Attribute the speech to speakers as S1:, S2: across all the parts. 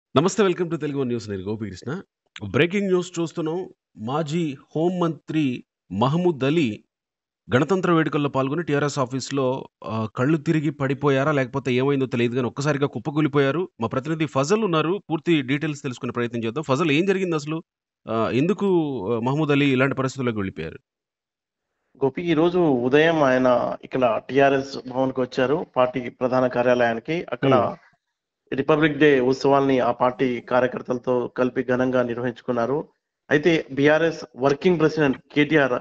S1: నమస్తే welcome to Telugu news నేను Gopikrishna breaking news చూస్తున్నాం మాజీ హోంమంత్రి మహమూద్ అలీ గణతంత్ర వేడుకల్లో పాల్గొని టీఆర్ఎస్ ఆఫీస్లో ఆ, కళ్ళు తిరిగి పడిపోయారా లేకపోతే ఏమైందో తెలియదు కానీ ఒక్కసారిగా కుప్పకూలిపోయారు మా ప్రతినిధి ఫజల్ ఉన్నారు పూర్తి డీటెయిల్స్ తెలుసుకునే ప్రయత్నం చేద్దాం ఫజల్ ఏం జరిగింది అసలు ఆ, ఎందుకు ఆ, మహమూద్ అలీ ఇలాంటి పరిస్థితుల్లోకి వెళ్ళిపోయారు
S2: గోపి ఈ రోజు ఉదయం ఆయన ఇక్కడ టిఆర్ఎస్ భవన్ కి వచ్చారు పార్టీ ప్రధాన కార్యాలయానికి అక్కడ
S1: Hmm.
S2: రిపబ్లిక్ డే ఉత్సవాల్ని ఆ పార్టీ కార్యకర్తలతో కలిపి ఘనంగా నిర్వహించుకున్నారు అయితే బీఆర్ఎస్ వర్కింగ్ ప్రెసిడెంట్ కేటీఆర్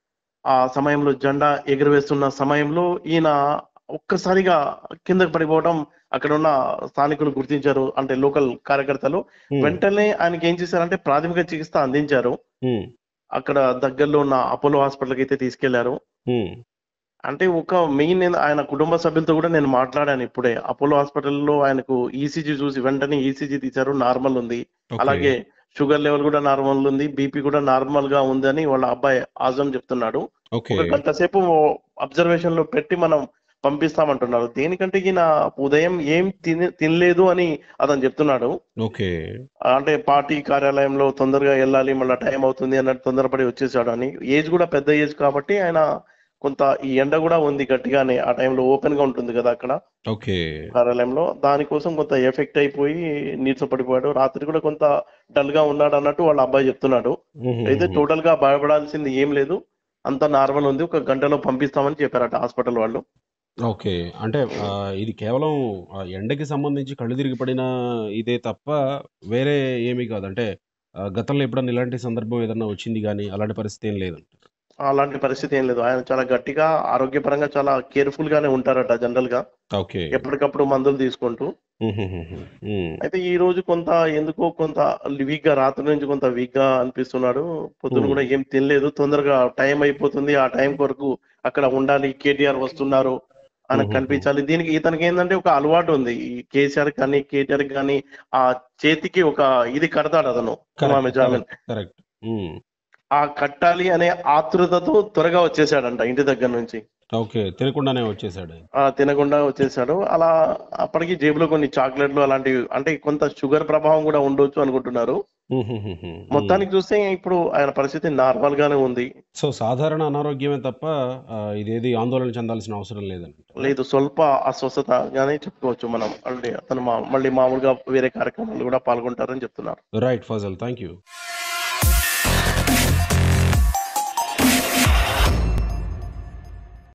S2: ఆ సమయంలో జెండా ఎగురవేస్తున్న సమయంలో ఈయన ఒక్కసారిగా కిందకి పడిపోవడం అక్కడ ఉన్న స్థానికులు గుర్తించారు అంటే లోకల్ కార్యకర్తలు
S1: హ్మ్,
S2: వెంటనే ఆయనకి ఏం చేశారంటే ప్రాథమిక చికిత్స అందించారు
S1: హ్మ్,
S2: అక్కడ దగ్గరలో ఉన్న అపోలో హాస్పిటల్కి అయితే తీసుకెళ్లారు
S1: హ్మ్,
S2: అంటే ఒక మెయిన్ ఆయన కుటుంబ సభ్యులతో కూడా నేను మాట్లాడాను ఇప్పుడే అపోలో హాస్పిటల్లో ఆయనకు ఈసీజీ చూసి వెంటనే ఈసీజీ తీశారు నార్మల్ ఉంది
S1: ఓకే.
S2: అలాగే షుగర్ లెవెల్ కూడా నార్మల్ ఉంది బీపీ కూడా నార్మల్ గా ఉందని వాళ్ళ అబ్బాయి ఆజం చెప్తున్నాడు
S1: ఓకే
S2: ఒక గంట సేపు అబ్జర్వేషన్ లో పెట్టి మనం పంపిస్తామంటున్నారు దేనికంటే ఈయన ఉదయం ఏం తిన తినలేదు అని అతను చెప్తున్నాడు
S1: ఓకే
S2: అంటే పార్టీ కార్యాలయంలో తొందరగా వెళ్ళాలి మళ్ళీ టైం అవుతుంది అన్నట్టు తొందరపడి వచ్చేసాడు అని ఏజ్ కూడా పెద్ద ఏజ్ కాబట్టి ఆయన కొంత ఈ ఎండ కూడా ఉంది గట్టిగానే ఆ టైంలో ఓపెన్ గా ఉంటుంది కదా అక్కడ
S1: ఓకే
S2: కార్యాలయంలో దానికోసం కొంత ఎఫెక్ట్ అయిపోయి నీరసపడిపోయాడు రాత్రి కూడా కొంత డల్ గా ఉన్నాడు అన్నట్టు వాళ్ళ అబ్బాయి చెప్తున్నాడు
S1: హ్మ్,
S2: అయితే
S1: హ్మ్,
S2: టోటల్ గా భయపడాల్సింది ఏం లేదు అంత నార్మల్ ఉంది ఒక గంటలో పంపిస్తామని చెప్పారట హాస్పిటల్ వాళ్ళు
S1: ఓకే అంటే ఆ, ఇది కేవలం ఆ, ఎండకి సంబంధించి కళ్ళు తిరిగి పడిన ఇదే తప్ప వేరే ఏమీ కాదు అంటే ఆ, గతంలో ఎప్పుడన్నా ఇలాంటి సందర్భం ఏదన్నా వచ్చింది కానీ అలాంటి పరిస్థితి ఏం లేదు
S2: అలాంటి పరిస్థితి ఏం లేదు ఆయన చాలా గట్టిగా ఆరోగ్యపరంగా చాలా కేర్ఫుల్ గానే ఉంటారట జనరల్ గా
S1: ఓకే
S2: ఎప్పటికప్పుడు మందులు తీసుకుంటూ
S1: హ్మ్, హ్మ్, హ్మ్, హ్మ్, హ్మ్.
S2: అయితే ఈ రోజు కొంత ఎందుకో కొంత వీక్ గా రాత్రి నుంచి కొంత వీక్ గా అనిపిస్తున్నాడు పొద్దున
S1: Hmm.
S2: కూడా ఏం తినలేదు తొందరగా టైం అయిపోతుంది ఆ టైం వరకు అక్కడ ఉండాలి కేటీఆర్ వస్తున్నారు అని
S1: Hmm.
S2: కనిపించాలి దీనికి ఇతనికి ఏంటంటే ఒక అలవాటు ఉంది ఈ కేసీఆర్ కానీ కేటీఆర్ కానీ ఆ చేతికి ఒక ఇది కడతాడు అతను ఇమామి జామీన్
S1: కరెక్ట్ కరెక్ట్ హ్మ్.
S2: ఆ కట్టాలి అనే ఆతృతతో త్వరగా వచ్చేసాడంట ఇంటి దగ్గర నుంచి
S1: ఓకే తినకుండానే వచ్చేసాడు ఆయన.
S2: ఆ తినకుండా వచ్చేసాడు అలా అప్పటికి జేబులో కొన్ని చాక్లెట్లు అలాంటివి అంటే కొంత షుగర్ ప్రభావం కూడా ఉండొచ్చు అనుకుంటున్నారు
S1: హ్మ్, హ్మ్, హ్మ్, హ్మ్.
S2: మొత్తానికి చూస్తే ఇప్పుడు ఆయన పరిస్థితి నార్మల్ గానే ఉంది
S1: సో సాధారణ అనారోగ్యమే తప్ప ఆ, ఇదేది ఆందోళన చెందాల్సిన అవసరం లేదండి
S2: లేదు స్వల్ప అస్వస్థత గానే చెప్పుకోవచ్చు మనం అంటే అతను మా- మళ్ళీ మామూలుగా వేరే కార్యక్రమాలు కూడా పాల్గొంటారని చెప్తున్నారు
S1: రైట్ ఫజల్ థ్యాంక్ యూ